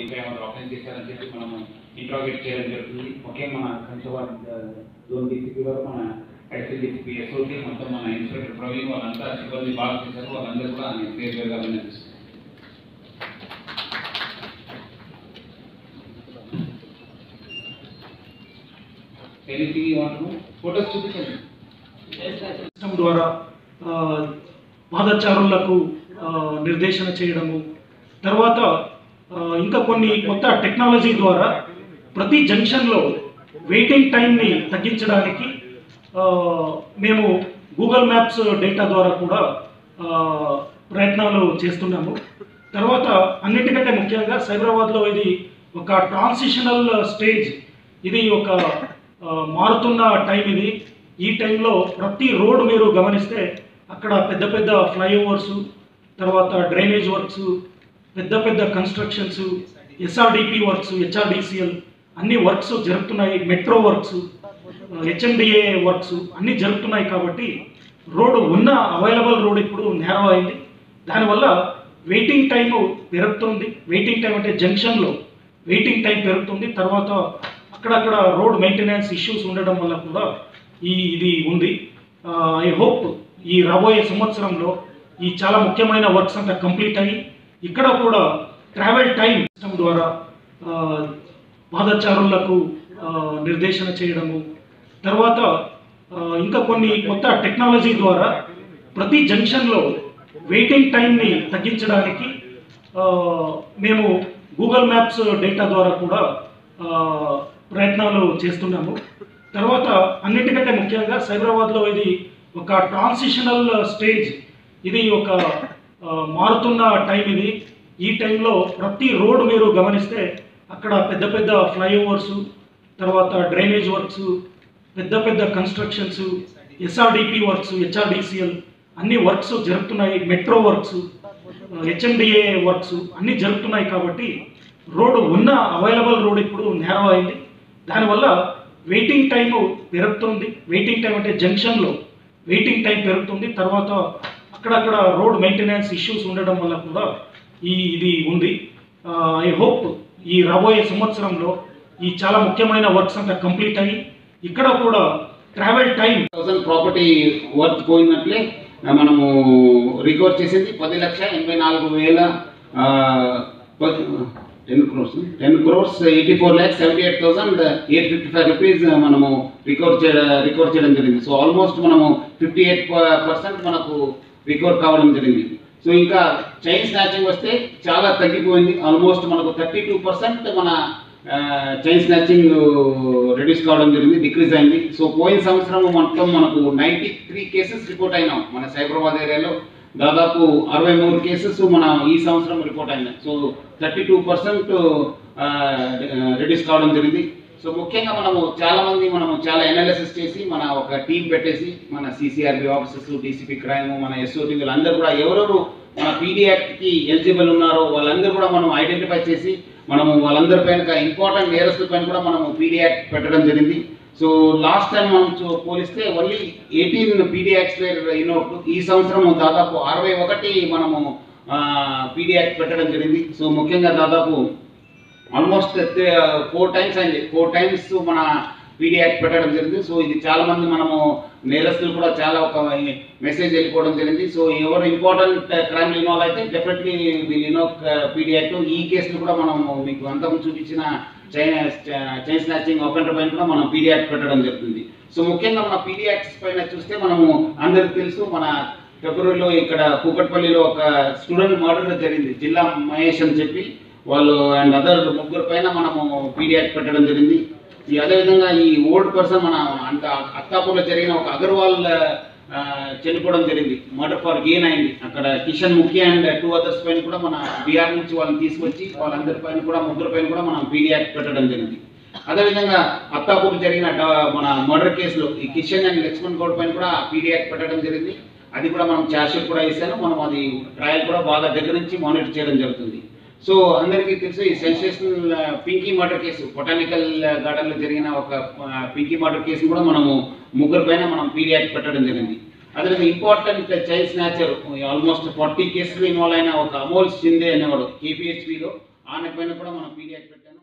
ఇంకా ఏమైనా ఆఫెన్స్ చేశారని చెప్పి మనం ఇంట్రాగేట్ చేయడం జరుగుతుంది ముఖ్యంగా మన కంచవాడ జోన్ డిసిపి గారు మన అడిషనల్ డిసిపి ఎస్ఓటి మొత్తం మన ఇన్స్పెక్టర్ ప్రవీణ్ వాళ్ళంతా సిబ్బంది బాగా చేశారు వాళ్ళందరూ కూడా నేను క్లియర్ గా అభినందిస్తున్నాను ఎనీథింగ్ యూ వాంట్ ఫోటోస్ చూపించండి సిస్టమ్ ద్వారా ఆ, పాదచారులకు ఆ, నిర్దేశన చేయడము తర్వాత ఆ, ఇంకా కొన్ని కొత్త టెక్నాలజీ ద్వారా ప్రతి జంక్షన్లో వెయిటింగ్ టైంని తగ్గించడానికి ఆ, మేము గూగుల్ మ్యాప్స్ డేటా ద్వారా కూడా ఆ, ప్రయత్నాలు చేస్తున్నాము తర్వాత అన్నిటికంటే ముఖ్యంగా సైబరాబాద్లో ఇది ఒక ట్రాన్సిషనల్ స్టేజ్ ఇది ఒక ఆ, మారుతున్న టైం ఇది ఈ టైంలో ప్రతి రోడ్ మీరు గమనిస్తే అక్కడ పెద్ద పెద్ద ఫ్లైఓవర్స్ తర్వాత డ్రైనేజ్ వర్క్స్ పెద్ద పెద్ద కన్స్ట్రక్షన్స్ ఎస్ఆర్డిపి వర్క్స్ హెచ్ఆర్డిసిఎల్ అన్ని వర్క్స్ జరుగుతున్నాయి మెట్రో వర్క్స్ హెచ్ఎండిఏ వర్క్స్ అన్నీ జరుగుతున్నాయి కాబట్టి రోడ్డు ఉన్న అవైలబుల్ రోడ్ ఇప్పుడు నేరో అయింది దానివల్ల వెయిటింగ్ టైం పెరుగుతుంది వెయిటింగ్ టైం అంటే జంక్షన్లో వెయిటింగ్ టైం పెరుగుతుంది తర్వాత అక్కడక్కడ రోడ్ మెయింటెనెన్స్ ఇష్యూస్ ఉండడం వల్ల కూడా ఈ ఇది ఉంది ఐ హోప్ ఈ రాబోయే సంవత్సరంలో ఈ చాలా ముఖ్యమైన వర్క్స్ అంతా కంప్లీట్ అయ్యి ఇక్కడ కూడా ట్రావెల్ టైం సిస్టమ్ ద్వారా ఆ, పాదచారులకు ఆ, నిర్దేశన చేయడము తర్వాత ఆ, ఇంకా కొన్ని కొత్త టెక్నాలజీ ద్వారా ప్రతి జంక్షన్లో వెయిటింగ్ టైంని తగ్గించడానికి ఆ, మేము గూగుల్ మ్యాప్స్ డేటా ద్వారా కూడా ఆ, ప్రయత్నాలు చేస్తున్నాము తర్వాత అన్నిటికంటే ముఖ్యంగా సైబరాబాద్లో ఇది ఒక ట్రాన్సిషనల్ స్టేజ్ ఇది ఒక ఆ, మారుతున్న టైం ఇది ఈ టైంలో ప్రతి రోడ్ మీరు గమనిస్తే అక్కడ పెద్ద పెద్ద ఫ్లైఓవర్స్ తర్వాత డ్రైనేజ్ వర్క్స్ పెద్ద పెద్ద కన్స్ట్రక్షన్స్ ఎస్ఆర్డిపి వర్క్స్ హెచ్ఆర్డిసిఎల్ అన్ని వర్క్స్ జరుగుతున్నాయి మెట్రో వర్క్స్ హెచ్ఎండిఏ వర్క్స్ అన్నీ జరుగుతున్నాయి కాబట్టి రోడ్డు ఉన్న అవైలబుల్ రోడ్ ఇప్పుడు నేరో అయింది దానివల్ల వెయిటింగ్ టైం పెరుగుతుంది వెయిటింగ్ టైం అంటే జంక్షన్లో వెయిటింగ్ టైం పెరుగుతుంది తర్వాత అక్కడక్కడ రోడ్ మెయింటెనెన్స్ ఇష్యూస్ ఉండడం వల్ల కూడా ఈ ఇది ఉంది ఐ హోప్ ఈ రాబోయే సంవత్సరంలో ఈ చాలా ముఖ్యమైన వర్క్స్ అంతా కంప్లీట్ అయ్యి ఇక్కడ కూడా travel time thousand property worth పోయినట్లే ఆ, మనము రికవర్ చేసింది పది లక్ష ఎనభై నాలుగు వేల ten crores ten crores eighty four lakhs seventy eight thousand eight fifty five rupees మనము రికవర్ చేయడం రికవర్ చేయడం జరిగింది సో ఆల్మోస్ట్ మనము ఫిఫ్టీ ఎయిట్ పర్సెంట్ మనకు రికవర్ కావడం జరిగింది సో ఇంకా చైన్ స్నాచింగ్ వస్తే చాలా తగ్గిపోయింది ఆల్మోస్ట్ మనకు థర్టీ టూ పర్సెంట్ మన చైన్ స్నాచింగ్ రెడ్యూస్ కావడం జరిగింది డిక్రీజ్ అయింది సో పోయిన సంవత్సరం మొత్తం మనకు నైంటీ త్రీ కేసెస్ రిపోర్ట్ అయినాం మన సైబరాబాద్ ఏరియాలో దాదాపు అరవై మూడు కేసెస్ మన ఈ సంవత్సరం రిపోర్ట్ అయినాయి so thirty two percent reduce కావడం జరిగింది సో ముఖ్యంగా మనము చాలా మంది మనము చాలా ఎనాలిసిస్ చేసి మన ఒక టీం పెట్టేసి మన సిసిఆర్బి ఆఫీసర్స్ డీసీపీ క్రైమ్ మన ఎస్ఓటి వీళ్ళందరూ కూడా ఎవరెవరు మన పీడీ కి ఎలిజిబుల్ ఉన్నారో వాళ్ళందరూ కూడా మనం ఐడెంటిఫై చేసి మనము వాళ్ళందరి పైన ఇంపార్టెంట్ నేరస్తుల పైన కూడా మనము పీడీ యాక్ట్ పెట్టడం జరిగింది సో లాస్ట్ టైం మనం చూ- పోలిస్తే ఓన్లీ ఎయిటీన్ పీడీ యాక్ట్స్ ఇన్నోట్ ఈ సంవత్సరం దాదాపు అరవై ఒకటి మనము పీడీ యాక్ట్ పెట్టడం జరిగింది సో ముఖ్యంగా దాదాపు ఆల్మోస్ట్ ఫోర్ టైమ్స్ అయింది ఫోర్ టైమ్స్ మన పీడీ యాక్ట్ పెట్టడం జరిగింది సో ఇది చాలా మంది మనము నేరస్తులు కూడా చాలా ఒక మెసేజ్ వెళ్ళిపోవడం జరిగింది సో ఎవరు ఇంపార్టెంట్ క్రైమ్ ఇన్వాల్వ్ అయితే డెఫినెట్లీ వీళ్ళు ఇన్నో పీడీ యాక్ట్ ఈ కేసులు కూడా మనము మీకు అంతకు చూపించిన చైన్ చైన్ స్నాచింగ్ ఒఫెండర్ పైన కూడా మనం పీడీ యాక్ట్ పెట్టడం జరుగుతుంది సో ముఖ్యంగా మన పీడీ యాక్ట్స్ పైన చూస్తే మనము అందరికి తెలుసు మన ఫిబ్రవరిలో ఇక్కడ కూకట్పల్లిలో ఒక స్టూడెంట్ మర్డర్ జరిగింది జిల్లా మహేష్ అని చెప్పి వాళ్ళు అండ్ అదర్ ముగ్గురు పైన మనము పీడియాక్ పెట్టడం జరిగింది ఈ అదేవిధంగా ఈ ఓల్డ్ పర్సన్ మన అంత అత్తాపూర్లో జరిగిన ఒక అగర్వాల్ ఆ, చనిపోవడం జరిగింది మర్డర్ ఫర్ గెయిన్ అయింది అక్కడ కిషన్ ముఖ్య అండ్ టూ అదర్స్ పైన కూడా మన బీహార్ నుంచి వాళ్ళని తీసుకొచ్చి వాళ్ళందరి పైన కూడా ముగ్గురు పైన కూడా మనం పీడియాక్ పెట్టడం జరిగింది అదేవిధంగా అత్తాపూర్ జరిగిన డ- మన మర్డర్ కేసులో ఈ కిషన్ అండ్ లక్ష్మణ్ గౌడ్ పైన కూడా పీడియాక్ పెట్టడం జరిగింది అది కూడా మనం ఛార్జ్షీట్ కూడా ఇస్తాను మనం అది ట్రయల్ కూడా బాగా దగ్గర నుంచి మానిటర్ చేయడం జరుగుతుంది సో అందరికీ తెలుసు ఈ sensational Pinky murder case botanical garden లో జరిగిన ఒక పింకీ మర్డర్ కేసు కూడా మనము ముగ్గురు పైన మనం పీడియాక్ పెట్టడం జరిగింది అదేవిధంగా important child snatcher almost forty కేసులు ఇన్వాల్వ్ అయిన ఒక అమోల్ షిందే అనేవాడు కేపీహెచ్పిలో ఆ నెక్ పైన కూడా మనం పీడియాక్ పెట్టాను